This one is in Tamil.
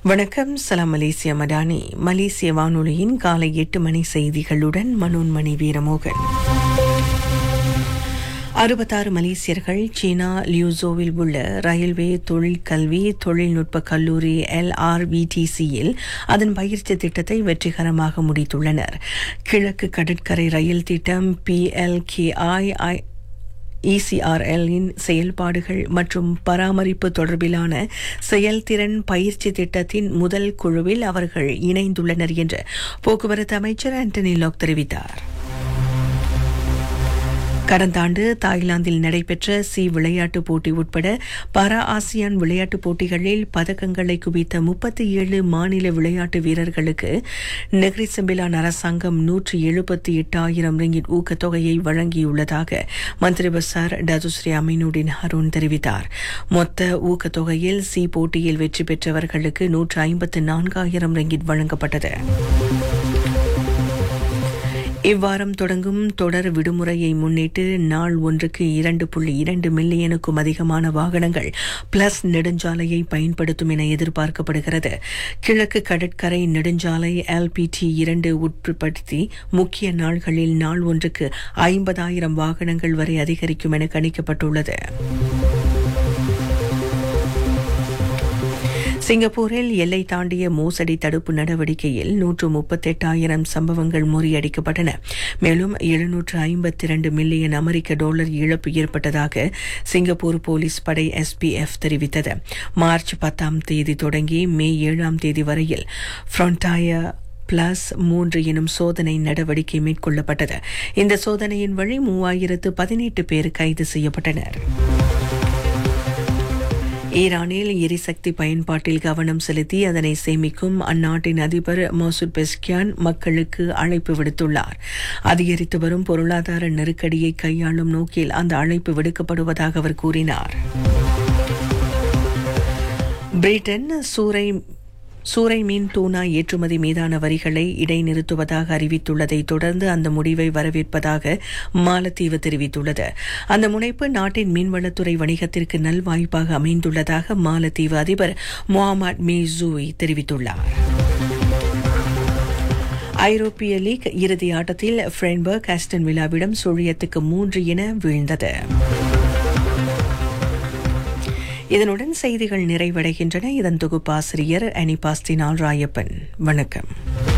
வணக்கம் சலாம் மலேசியா மடானி மலேசிய வானொலியின் காலை எட்டு மணி செய்திகளுடன் மனோன்மணி வீரமோகன் அறுபத்தாறு மலேசியர்கள் சீனா லியூசோவில் உள்ள ரயில்வே தொழிற்கல்வி தொழில்நுட்ப கல்லூரி எல்ஆர்விடிசியில் அதன் பயிற்சி திட்டத்தை வெற்றிகரமாக முடித்துள்ளனர் கிழக்கு கடற்கரை ரயில் திட்டம் பிஎல்கேஐ இசிஆர்எல்லின் செயல்பாடுகள் மற்றும் பராமரிப்பு தொடர்பிலான செயல்திறன் பயிற்சி திட்டத்தின் முதல் குழுவில் அவர்கள் இணைந்துள்ளனர் என்று போக்குவரத்து அமைச்சர் ஆண்டனி லாக் தெரிவித்தார் கடந்த ஆண்டு தாய்லாந்தில் நடைபெற்ற சி விளையாட்டுப் போட்டி உட்பட பாரா ஆசியான் விளையாட்டுப் போட்டிகளில் பதக்கங்களை குவித்த முப்பத்தி ஏழு மாநில விளையாட்டு வீரர்களுக்கு நெகிரி செம்பிலான் அரசாங்கம் நூற்றி எழுபத்தி எட்டாயிரம் ரிங்கிட் ஊக்கத்தொகையை வழங்கியுள்ளதாக மந்திரி பசார் டதுஸ்ரீ அமீனுடின் ஹருண் தெரிவித்தார் மொத்த ஊக்கத்தொகையில் சி போட்டியில் வெற்றி பெற்றவர்களுக்கு நூற்று ஐம்பத்து நான்காயிரம் ரிங்கிட் வழங்கப்பட்டது இவ்வாரம் தொடங்கும் தொடர் விடுமுறையை முன்னிட்டு நாள் ஒன்றுக்கு இரண்டு புள்ளி இரண்டு மில்லியனுக்கும் அதிகமான வாகனங்கள் பிளஸ் நெடுஞ்சாலையை பயன்படுத்தும் என எதிர்பார்க்கப்படுகிறது கிழக்கு கடற்கரை நெடுஞ்சாலை எல்பிடி இரண்டு உட்படுத்தி முக்கிய நாள்களில் நாள் ஒன்றுக்கு ஐம்பதாயிரம் வாகனங்கள் வரை அதிகரிக்கும் என கணிக்கப்பட்டுள்ளது சிங்கப்பூரில் எல்லை தாண்டிய மோசடி தடுப்பு நடவடிக்கையில் நூற்று முப்பத்தெட்டாயிரம் சம்பவங்கள் முறியடிக்கப்பட்டன மேலும் எழுநூற்று ஐம்பத்தி இரண்டு மில்லியன் அமெரிக்க டாலர் இழப்பு ஏற்பட்டதாக சிங்கப்பூர் போலீஸ் படை எஸ்பிஎஃப் தெரிவித்தது மார்ச் பத்தாம் தேதி தொடங்கி மே ஏழாம் தேதி வரையில் ஃப்ரண்டாய பிளஸ் மூன்று எனும் சோதனை நடவடிக்கை மேற்கொள்ளப்பட்டது இந்த சோதனையின் வழி மூவாயிரத்து பதினெட்டு பேர் கைது செய்யப்பட்டனர் ஈரானில் எரிசக்தி பயன்பாட்டில் கவனம் செலுத்தி அதனை சேமிக்கும் அந்நாட்டின் அதிபர் மசூத் பெஸ்கியான் மக்களுக்கு அழைப்பு விடுத்துள்ளார் அதிகரித்து வரும் பொருளாதார நெருக்கடியை கையாளும் நோக்கில் அந்த அழைப்பு விடுக்கப்படுவதாக அவர் கூறினார் பிரிட்டன் சூறை சூறை மீன் டூனா ஏற்றுமதி மீதான வரிகளை இடைநிறுத்துவதாக அறிவித்துள்ளதை தொடர்ந்து அந்த முடிவை வரவேற்பதாக மாலத்தீவு தெரிவித்துள்ளது அந்த முனைப்பு நாட்டின் மீன்வளத்துறை வணிகத்திற்கு நல்வாய்ப்பாக அமைந்துள்ளதாக மாலத்தீவு அதிபர் முகமது மீசூய் தெரிவித்துள்ளார் ஐரோப்பிய லீக் இறுதி ஆட்டத்தில் ஃப்ரென்பர்க் ஆஸ்டன் விழாவிடம் சுழியத்துக்கு மூன்று என வீழ்ந்தது இதனுடன் செய்திகள் நிறைவடைகின்றன இதன் தொகுப்பாசிரியர் அனிபாஸ்தினால் ராயப்பன் வணக்கம்